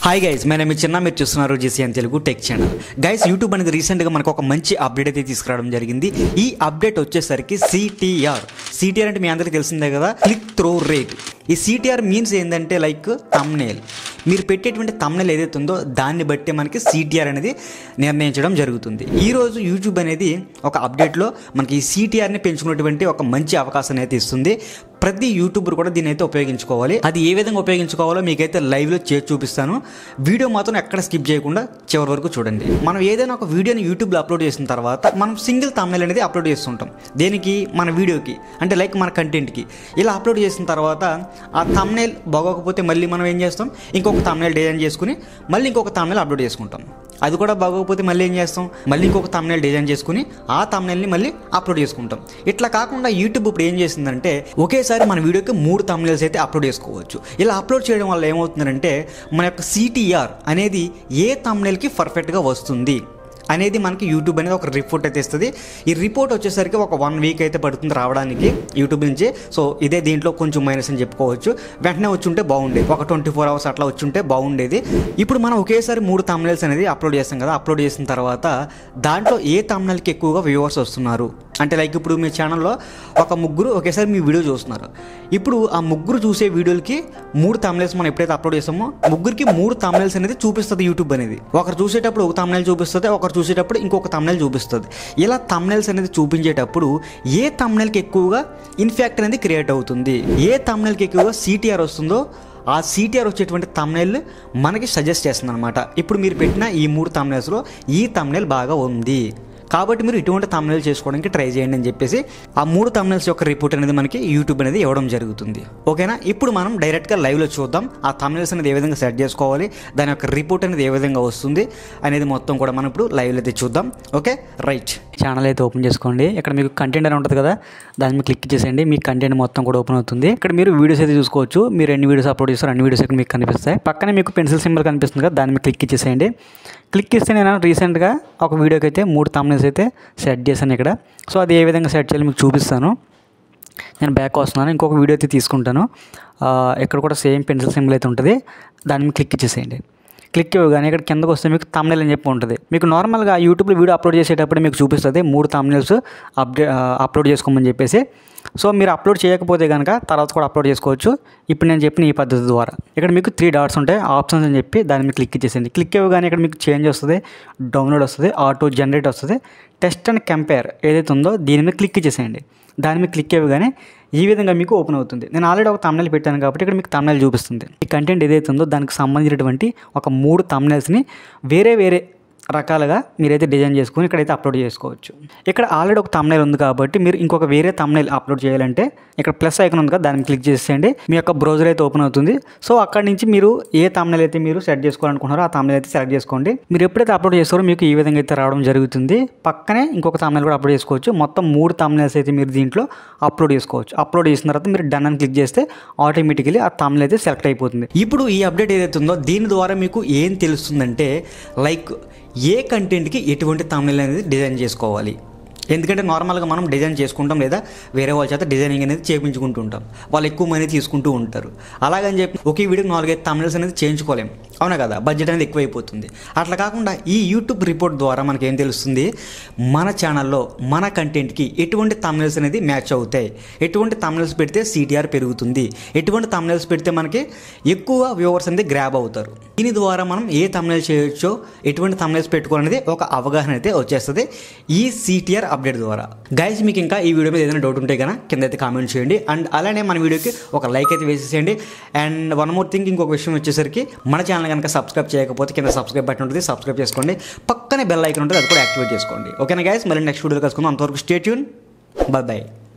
hi guys my name చిన్న మీరు చూస్తున్నారు GCN Telugu tech channel guys YouTube అనేది రీసెంట్గా మనకు ఒక మంచి అప్డేట్ అయితే తీసుకురావడం జరిగింది ఈ అప్డేట్ వచ్చేసరికి సిటిఆర్ సిటిఆర్ అంటే మీ అందరికీ తెలిసిందే కదా క్లిక్ త్రో రేట్ ఈ సిటిఆర్ మీన్స్ ఏంటంటే లైక్ తమ్నేల్ మీరు పెట్టేటువంటి తమ్నేల్ ఏదైతే ఉందో దాన్ని బట్టి మనకి సిటిఆర్ అనేది నిర్ణయించడం జరుగుతుంది ఈ రోజు యూట్యూబ్ అనేది ఒక అప్డేట్లో మనకి ఈ సిటిఆర్ని పెంచుకున్నటువంటి ఒక మంచి అవకాశాన్ని అయితే ఇస్తుంది ప్రతి యూట్యూబర్ కూడా దీన్ని అయితే ఉపయోగించుకోవాలి అది ఏ విధంగా ఉపయోగించుకోవాలో మీకైతే లైవ్లో చేసి చూపిస్తాను వీడియో మాత్రం ఎక్కడ స్కిప్ చేయకుండా చివరి వరకు చూడండి మనం ఏదైనా ఒక వీడియోని యూట్యూబ్లో అప్లోడ్ చేసిన తర్వాత మనం సింగిల్ తమ్నైల్ అనేది అప్లోడ్ చేస్తుంటాం దేనికి మన వీడియోకి అంటే లైక్ మన కంటెంట్కి ఇలా అప్లోడ్ చేసిన తర్వాత ఆ తమ్నైల్ బాగోకపోతే మళ్ళీ మనం ఏం చేస్తాం ఇంకొక తమ్నైల్ డిజైన్ చేసుకుని మళ్ళీ ఇంకొక తమ్నైల్ అప్లోడ్ చేసుకుంటాం అది కూడా బాగోకపోతే మళ్ళీ ఏం చేస్తాం మళ్ళీ ఇంకొక తమ్నైల్ డిజైన్ చేసుకుని ఆ తమ్నైల్ని మళ్ళీ అప్లోడ్ చేసుకుంటాం ఇట్లా కాకుండా యూట్యూబ్ ఇప్పుడు ఏం చేసిందంటే ఒకేసారి మన వీడియోకి మూడు తమ్నైల్స్ అయితే అప్లోడ్ చేసుకోవచ్చు ఇలా అప్లోడ్ చేయడం వల్ల ఏమవుతుందంటే మన యొక్క సిటిఆర్ అనేది ఏ తమ్నైల్కి పర్ఫెక్ట్గా వస్తుంది అనేది మనకి యూట్యూబ్ అనేది ఒక రిపోర్ట్ అయితే ఇస్తుంది ఈ రిపోర్ట్ వచ్చేసరికి ఒక వన్ వీక్ అయితే పడుతుంది రావడానికి యూట్యూబ్ నుంచి సో ఇదే దీంట్లో కొంచెం మైనస్ అని చెప్పుకోవచ్చు వెంటనే వచ్చి ఉంటే బాగుండేది ఒక ట్వంటీ ఫోర్ అవర్స్ అట్లా వచ్చి ఉంటే బాగుండేది ఇప్పుడు మనం ఒకేసారి మూడు తమ్నైల్స్ అనేది అప్లోడ్ చేస్తాం కదా అప్లోడ్ చేసిన తర్వాత దాంట్లో ఏ తమ్నైల్కి ఎక్కువగా వ్యూవర్స్ వస్తున్నారు అంటే లైక్ ఇప్పుడు మీ ఛానల్లో ఒక ముగ్గురు ఒకేసారి మీ వీడియో చూస్తున్నారు ఇప్పుడు ఆ ముగ్గురు చూసే వీడియోలకి మూడు తమిళస్ మనం ఎప్పుడైతే అప్లోడ్ చేస్తామో ముగ్గురికి మూడు తమిళస్ అనేది చూపిస్తుంది యూట్యూబ్ అనేది ఒకరు చూసేటప్పుడు ఒక తమిళ చూపిస్తుంది ఒకరు చూసేటప్పుడు ఇంకొక తమిళ చూపిస్తుంది ఇలా తమిళస్ అనేది చూపించేటప్పుడు ఏ తమిళకి ఎక్కువగా ఇన్ఫాక్ట్ అనేది క్రియేట్ అవుతుంది ఏ తమిళకి ఎక్కువగా సిటిఆర్ వస్తుందో ఆ సిటిఆర్ వచ్చేటువంటి తమ్నైల్ మనకి సజెస్ట్ చేస్తుంది అనమాట ఇప్పుడు మీరు పెట్టిన ఈ మూడు తమ్నైల్స్లో ఈ తమ్నైల్ బాగా ఉంది కాబట్టి మీరు ఇటువంటి తమ్నైల్ చేసుకోవడానికి ట్రై చేయండి అని చెప్పేసి ఆ మూడు తమ్నైల్స్ యొక్క రిపోర్ట్ అనేది మనకి యూట్యూబ్ అనేది ఇవ్వడం జరుగుతుంది ఓకేనా ఇప్పుడు మనం డైరెక్ట్గా లైవ్లో చూద్దాం ఆ తమ్నైల్స్ అనేది ఏ విధంగా సెట్ చేసుకోవాలి దాని యొక్క రిపోర్ట్ అనేది ఏ విధంగా వస్తుంది అనేది మొత్తం కూడా మనం ఇప్పుడు లైవ్లో అయితే చూద్దాం ఓకే రైట్ ఛానల్ అయితే ఓపెన్ చేసుకోండి ఇక్కడ మీకు కంటెంట్ అని ఉంటుంది కదా దాని మీద క్లిక్ చేసేయండి మీ కంటెంట్ మొత్తం కూడా ఓపెన్ అవుతుంది ఇక్కడ మీరు వీడియోస్ అయితే చూసుకోవచ్చు మీరు ఎన్ని వీడియోస్ అప్లోడ్ చేస్తారు అన్ని వీడియోస్ ఇక్కడ మీకు కనిపిస్తాయి పక్కనే మీకు పెన్సిల్ సింబల్ కనిపిస్తుంది కదా దాని మీద క్లిక్ చేసేయండి క్లిక్ చేస్తే నేను రీసెంట్గా ఒక వీడియోకి అయితే మూడు తమ్నెల్స్ అయితే సెట్ చేశాను ఇక్కడ సో అది ఏ విధంగా సెట్ చేయాలి మీకు చూపిస్తాను నేను బ్యాక్ వస్తున్నాను ఇంకొక వీడియో అయితే తీసుకుంటాను ఆ, ఇక్కడ కూడా సేమ్ పెన్సిల్ సింబల్ అయితే ఉంటుంది దాని మీద క్లిక్ చేసేయండి క్లిక్ ఇవ్వగానే ఇక్కడ కిందకు వస్తే మీకు తమ్నెల్ అని చెప్పి ఉంటుంది మీకు నార్మల్గా యూట్యూబ్లో వీడియో అప్లోడ్ చేసేటప్పుడు మీకు చూపిస్తుంది మూడు తమ్నెల్స్ అప్డే అప్లోడ్ చేసుకోమని చెప్పేసి సో మీరు అప్లోడ్ చేయకపోతే కనుక తర్వాత కూడా అప్లోడ్ చేసుకోవచ్చు ఇప్పుడు నేను చెప్పిన ఈ పద్ధతి ద్వారా ఇక్కడ మీకు త్రీ డాట్స్ ఉంటాయి ఆప్షన్స్ అని చెప్పి దాని మీద క్లిక్ చేసేయండి క్లిక్ ఇవ్వగానే ఇక్కడ మీకు చేంజ్ వస్తుంది డౌన్లోడ్ వస్తుంది ఆటో జనరేట్ వస్తుంది టెస్ట్ అండ్ కంపేర్ ఏదైతే ఉందో దీని మీద క్లిక్ చేసేయండి దాని మీద క్లిక్ ఇవ్వగానే ఈ విధంగా మీకు ఓపెన్ అవుతుంది నేను ఆల్రెడీ ఒక తమ్నెల్ పెట్టాను కాబట్టి ఇక్కడ మీకు తమ్నెల్ చూపిస్తుంది ఈ కంటెంట్ ఏదైతే ఉందో దానికి సంబంధించినటువంటి ఒక మూడు తమ్నెల్స్ని వేరే వేరే రకాలుగా మీరైతే డిజైన్ చేసుకుని ఇక్కడైతే అప్లోడ్ చేసుకోవచ్చు ఇక్కడ ఆల్రెడీ ఒక తమ్నైల్ ఉంది కాబట్టి మీరు ఇంకొక వేరే తమ్నైల్ అప్లోడ్ చేయాలంటే ఇక్కడ ప్లస్ ఐకన్ ఉంది కదా దాన్ని క్లిక్ చేసేయండి మీ యొక్క బ్రౌజర్ అయితే ఓపెన్ అవుతుంది సో అక్కడి నుంచి మీరు ఏ తమ్నైల్ అయితే మీరు సెట్ చేసుకోవాలనుకుంటున్నారో ఆ తమ్నైల్ అయితే సెలెక్ట్ చేసుకోండి మీరు ఎప్పుడైతే అప్లోడ్ చేస్తారో మీకు ఈ విధంగా అయితే రావడం జరుగుతుంది పక్కనే ఇంకొక తమ్నైల్ కూడా అప్లోడ్ చేసుకోవచ్చు మొత్తం మూడు తమ్నైల్స్ అయితే మీరు దీంట్లో అప్లోడ్ చేసుకోవచ్చు అప్లోడ్ చేసిన తర్వాత మీరు డన్ అని క్లిక్ చేస్తే ఆటోమేటికలీ ఆ తమ్నైల్ అయితే సెలెక్ట్ అయిపోతుంది ఇప్పుడు ఈ అప్డేట్ ఏదైతే ఉందో దీని ద్వారా మీకు ఏం తెలుస్తుందంటే లైక్ ఏ కంటెంట్కి ఎటువంటి తమిళ అనేది డిజైన్ చేసుకోవాలి ఎందుకంటే నార్మల్గా మనం డిజైన్ చేసుకుంటాం లేదా వేరే వాళ్ళ చేత డిజైనింగ్ అనేది చేయించుకుంటూ ఉంటాం వాళ్ళు ఎక్కువ మనీ తీసుకుంటూ ఉంటారు అలాగని చెప్పి ఒకే వీడియోకి నాలుగైదు తమిళస్ అనేది చేయించుకోలేం అవునా కదా బడ్జెట్ అనేది ఎక్కువైపోతుంది అట్లా కాకుండా ఈ యూట్యూబ్ రిపోర్ట్ ద్వారా మనకి ఏం తెలుస్తుంది మన ఛానల్లో మన కంటెంట్కి ఎటువంటి తమిళస్ అనేది మ్యాచ్ అవుతాయి ఎటువంటి తమిళస్ పెడితే సిటిఆర్ పెరుగుతుంది ఎటువంటి తమిళస్ పెడితే మనకి ఎక్కువ వ్యూవర్స్ అనేది గ్రాబ్ అవుతారు దీని ద్వారా మనం ఏ తమిళ చేయొచ్చో ఎటువంటి తమిళస్ పెట్టుకోవాలనేది ఒక అవగాహన అయితే వచ్చేస్తుంది ఈ సిటిఆర్ అప్డేట్ ద్వారా గైస్ మీకు ఇంకా ఈ వీడియో మీద ఏదైనా డౌట్ ఉంటే కనుక కింద అయితే కామెంట్ చేయండి అండ్ అలానే మన వీడియోకి ఒక లైక్ అయితే వేసేసేయండి అండ్ వన్ మోర్ థింగ్ ఇంకొక విషయం వచ్చేసరికి మన ఛానల్ కనుక సబ్స్క్రైబ్ చేయకపోతే కింద సబ్స్క్రైబ్ బటన్ ఉంటుంది సబ్స్క్రైబ్ చేసుకోండి పక్కనే బెల్ ఐకన్ ఉంటుంది అది కూడా యాక్టివేట్ చేసుకోండి ఓకేనా గైస్ మళ్ళీ నెక్స్ట్ వీడియో కలుసుకుందాం అంతవరకు స్టేట్యూన్ బై బై